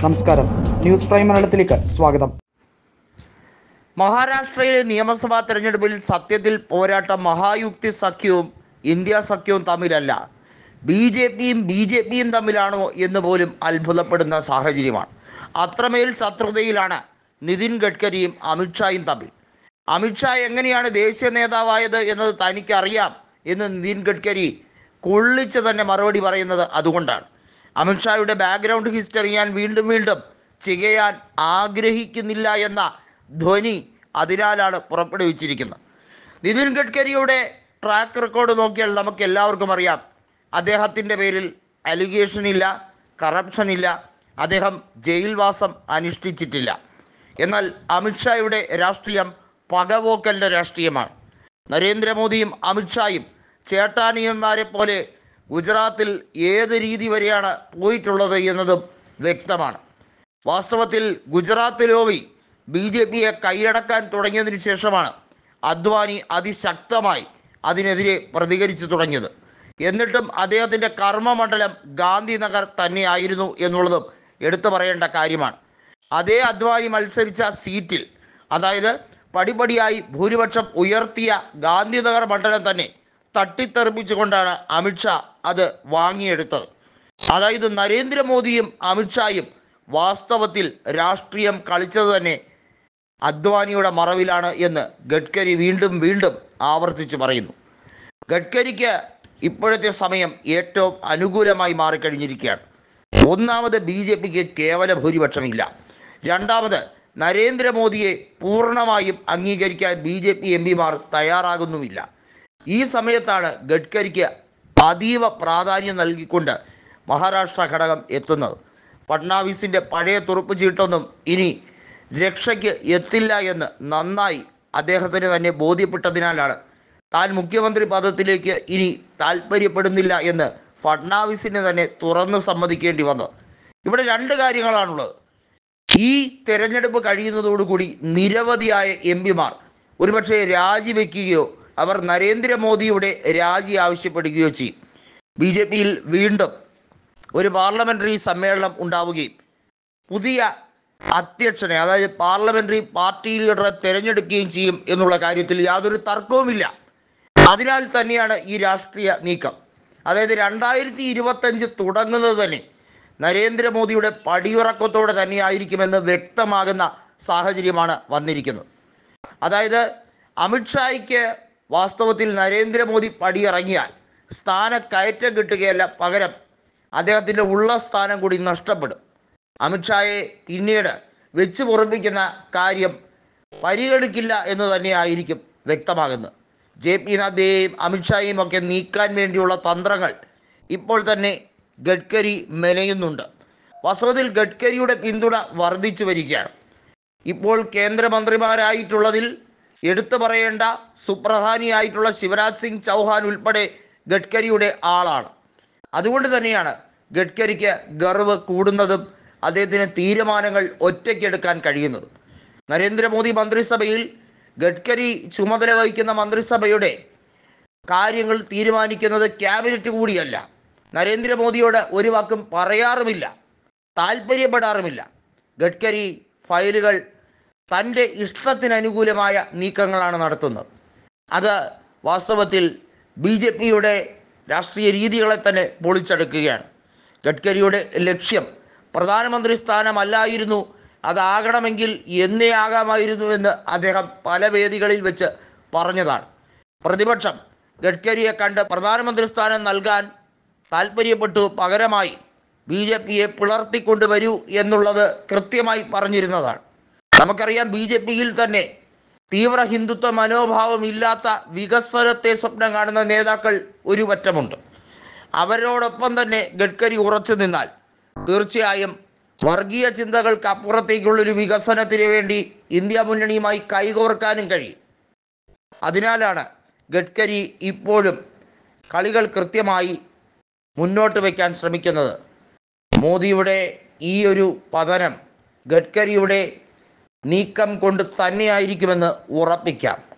നമസ്കാരം news prime മലയാളത്തിലേക്ക് സ്വാഗതം മഹാരാഷ്ട്രയിലെ നിയമസഭാ തെരഞ്ഞെടുപ്പിൽ സത്യത്തിൽ പോരാട്ടം മഹായുക്തി സഖ്യവും ഇന്ത്യ സഖ്യവും തമ്മിലല്ല ബി ജെ പിയും ബി ജെ പിയും തമ്മിലാണോ എന്ന് പോലും അത്ഭുതപ്പെടുന്ന സാഹചര്യമാണ് അത്രമേൽ ശത്രുതയിലാണ് നിതിൻ ഗഡ്കരിയും അമിത്ഷായും തമ്മിൽ അമിത്ഷാ എങ്ങനെയാണ് ദേശീയ നേതാവായത് എന്നത് തനിക്കറിയാം എന്ന് നിതിൻ ഗഡ്കരി കൊള്ളിച്ച് തന്നെ മറുപടി പറയുന്നത് അതുകൊണ്ടാണ് അമിത്ഷായുടെ ബാക്ക്ഗ്രൗണ്ട് ഹിസ്റ്ററി ഞാൻ വീണ്ടും വീണ്ടും ചെയ്യാൻ ആഗ്രഹിക്കുന്നില്ല എന്ന ധ്വനി അതിനാലാണ് പുറപ്പെടുവിച്ചിരിക്കുന്നത് നിതിൻ ഗഡ്കരിയുടെ ട്രാക്ക് റെക്കോർഡ് നോക്കിയാൽ നമുക്ക് എല്ലാവർക്കും അറിയാം അദ്ദേഹത്തിൻ്റെ പേരിൽ അലിഗേഷൻ ഇല്ല കറപ്ഷൻ ഇല്ല അദ്ദേഹം ജയിൽവാസം അനുഷ്ഠിച്ചിട്ടില്ല എന്നാൽ അമിത്ഷായുടെ രാഷ്ട്രീയം പകപോക്കലിൻ്റെ രാഷ്ട്രീയമാണ് നരേന്ദ്രമോദിയും അമിത്ഷായും ചേട്ടാനിയന്മാരെ പോലെ ഗുജറാത്തിൽ ഏത് രീതി വരെയാണ് പോയിട്ടുള്ളത് എന്നതും വ്യക്തമാണ് വാസ്തവത്തിൽ ഗുജറാത്ത് ലോബി ബി ജെ പിയെ കൈയടക്കാൻ തുടങ്ങിയതിന് ശേഷമാണ് അദ്വാനി അതിശക്തമായി അതിനെതിരെ പ്രതികരിച്ചു തുടങ്ങിയത് എന്നിട്ടും അദ്ദേഹത്തിൻ്റെ കർമ്മമണ്ഡലം ഗാന്ധിനഗർ തന്നെയായിരുന്നു എന്നുള്ളതും എടുത്തു പറയേണ്ട കാര്യമാണ് അതേ അദ്വാനി മത്സരിച്ച സീറ്റിൽ അതായത് പടിപടിയായി ഭൂരിപക്ഷം ഉയർത്തിയ ഗാന്ധിനഗർ മണ്ഡലം തന്നെ തട്ടിത്തെറിപ്പിച്ചുകൊണ്ടാണ് അമിത്ഷാ അത് വാങ്ങിയെടുത്തത് അതായത് നരേന്ദ്രമോദിയും അമിത്ഷായും വാസ്തവത്തിൽ രാഷ്ട്രീയം കളിച്ചത് തന്നെ അദ്വാനിയുടെ മറവിലാണ് എന്ന് ഗഡ്കരി വീണ്ടും വീണ്ടും ആവർത്തിച്ച് പറയുന്നു ഗഡ്കരിക്ക് ഇപ്പോഴത്തെ സമയം ഏറ്റവും അനുകൂലമായി മാറിക്കഴിഞ്ഞിരിക്കുകയാണ് ഒന്നാമത് ബി ജെ പിക്ക് കേവല ഭൂരിപക്ഷമില്ല രണ്ടാമത് നരേന്ദ്രമോദിയെ പൂർണ്ണമായും അംഗീകരിക്കാൻ ബി ജെ പി എം പിമാർ തയ്യാറാകുന്നുമില്ല ഈ സമയത്താണ് ഗഡ്കരിക്ക് അതീവ പ്രാധാന്യം നൽകിക്കൊണ്ട് മഹാരാഷ്ട്ര ഘടകം എത്തുന്നത് ഫട്നാവിസിൻ്റെ പഴയ തുറുപ്പ് ചീട്ടൊന്നും ഇനി രക്ഷയ്ക്ക് എത്തില്ല എന്ന് നന്നായി അദ്ദേഹത്തിന് തന്നെ ബോധ്യപ്പെട്ടതിനാലാണ് താൻ മുഖ്യമന്ത്രി പദത്തിലേക്ക് ഇനി താല്പര്യപ്പെടുന്നില്ല എന്ന് ഫട്നാവിസിന് തന്നെ തുറന്ന് സമ്മതിക്കേണ്ടി വന്നത് ഇവിടെ രണ്ട് കാര്യങ്ങളാണുള്ളത് ഈ തെരഞ്ഞെടുപ്പ് കഴിയുന്നതോടുകൂടി നിരവധിയായ എം പിമാർ ഒരുപക്ഷെ രാജിവെക്കുകയോ അവർ നരേന്ദ്രമോദിയുടെ രാജി ആവശ്യപ്പെടുകയോ ചെയ്യും ബി ജെ പിയിൽ വീണ്ടും ഒരു പാർലമെൻ്ററി സമ്മേളനം ഉണ്ടാവുകയും പുതിയ അധ്യക്ഷനെ അതായത് പാർലമെൻ്ററി പാർട്ടി ലീഡറെ തിരഞ്ഞെടുക്കുകയും ചെയ്യും എന്നുള്ള കാര്യത്തിൽ യാതൊരു തർക്കവുമില്ല അതിനാൽ തന്നെയാണ് ഈ രാഷ്ട്രീയ നീക്കം അതായത് രണ്ടായിരത്തി ഇരുപത്തഞ്ച് തുടങ്ങുന്നത് തന്നെ നരേന്ദ്രമോദിയുടെ പടിയുറക്കത്തോടെ തന്നെയായിരിക്കുമെന്ന് വ്യക്തമാകുന്ന സാഹചര്യമാണ് വന്നിരിക്കുന്നത് അതായത് അമിത്ഷായ്ക്ക് വാസ്തവത്തിൽ നരേന്ദ്രമോദി പടിയിറങ്ങിയാൽ സ്ഥാനക്കയറ്റം കിട്ടുകയല്ല പകരം അദ്ദേഹത്തിൻ്റെ ഉള്ള സ്ഥാനം കൂടി നഷ്ടപ്പെടും അമിത്ഷായെ പിന്നീട് വെച്ച് പൊറപ്പിക്കുന്ന കാര്യം പരിഗണിക്കില്ല എന്ന് തന്നെയായിരിക്കും വ്യക്തമാകുന്നത് ജെ പി നദ്ദയെയും അമിത്ഷായെയും ഒക്കെ നീക്കാൻ വേണ്ടിയുള്ള തന്ത്രങ്ങൾ ഇപ്പോൾ തന്നെ ഗഡ്കരി മെനയുന്നുണ്ട് വാസ്തവത്തിൽ ഗഡ്കരിയുടെ പിന്തുണ വർദ്ധിച്ചു വരികയാണ് ഇപ്പോൾ കേന്ദ്രമന്ത്രിമാരായിട്ടുള്ളതിൽ എടുത്തു പറയേണ്ട സുപ്രധാനിയായിട്ടുള്ള ശിവരാജ് സിംഗ് ചൗഹാൻ ഉൾപ്പെടെ ഗഡ്കരിയുടെ ആളാണ് അതുകൊണ്ട് തന്നെയാണ് ഗഡ്കരിക്ക് ഗർവ് കൂടുന്നതും അദ്ദേഹത്തിന് തീരുമാനങ്ങൾ ഒറ്റയ്ക്കെടുക്കാൻ കഴിയുന്നതും നരേന്ദ്രമോദി മന്ത്രിസഭയിൽ ഗഡ്കരി ചുമതല വഹിക്കുന്ന മന്ത്രിസഭയുടെ കാര്യങ്ങൾ തീരുമാനിക്കുന്നത് ക്യാബിനറ്റ് കൂടിയല്ല നരേന്ദ്രമോദിയോട് ഒരു വാക്കും പറയാറുമില്ല താല്പര്യപ്പെടാറുമില്ല ഗഡ്കരി ഫയലുകൾ തൻ്റെ ഇഷ്ടത്തിനനുകൂലമായ നീക്കങ്ങളാണ് നടത്തുന്നത് അത് വാസ്തവത്തിൽ ബി ജെ പിയുടെ രാഷ്ട്രീയ രീതികളെ തന്നെ പൊളിച്ചെടുക്കുകയാണ് ഗഡ്കരിയുടെ ലക്ഷ്യം പ്രധാനമന്ത്രി സ്ഥാനമല്ലായിരുന്നു അതാകണമെങ്കിൽ എന്നേ ആകാമായിരുന്നു എന്ന് അദ്ദേഹം പല വേദികളിൽ വെച്ച് പറഞ്ഞതാണ് പ്രതിപക്ഷം ഗഡ്കരിയെ കണ്ട് പ്രധാനമന്ത്രി സ്ഥാനം നൽകാൻ താല്പര്യപ്പെട്ടു പകരമായി ബി ജെ പിയെ പിളർത്തിക്കൊണ്ടുവരൂ എന്നുള്ളത് കൃത്യമായി പറഞ്ഞിരുന്നതാണ് നമുക്കറിയാം ബി ജെ പിയിൽ തന്നെ തീവ്ര ഹിന്ദുത്വ മനോഭാവമില്ലാത്ത വികസനത്തെ സ്വപ്നം കാണുന്ന നേതാക്കൾ ഒരു പറ്റമുണ്ട് അവരോടൊപ്പം തന്നെ ഗഡ്കരി ഉറച്ചു നിന്നാൽ തീർച്ചയായും വർഗീയ ചിന്തകൾക്ക് അപ്പുറത്തേക്കുള്ളൊരു വികസനത്തിന് വേണ്ടി ഇന്ത്യ മുന്നണിയുമായി കൈകോർക്കാനും കഴിയും അതിനാലാണ് ഗഡ്കരി ഇപ്പോഴും കളികൾ കൃത്യമായി മുന്നോട്ട് വയ്ക്കാൻ ശ്രമിക്കുന്നത് മോദിയുടെ ഈ ഒരു പതനം ഗഡ്കരിയുടെ നീക്കം കൊണ്ട് തന്നെയായിരിക്കുമെന്ന് ഉറപ്പിക്കാം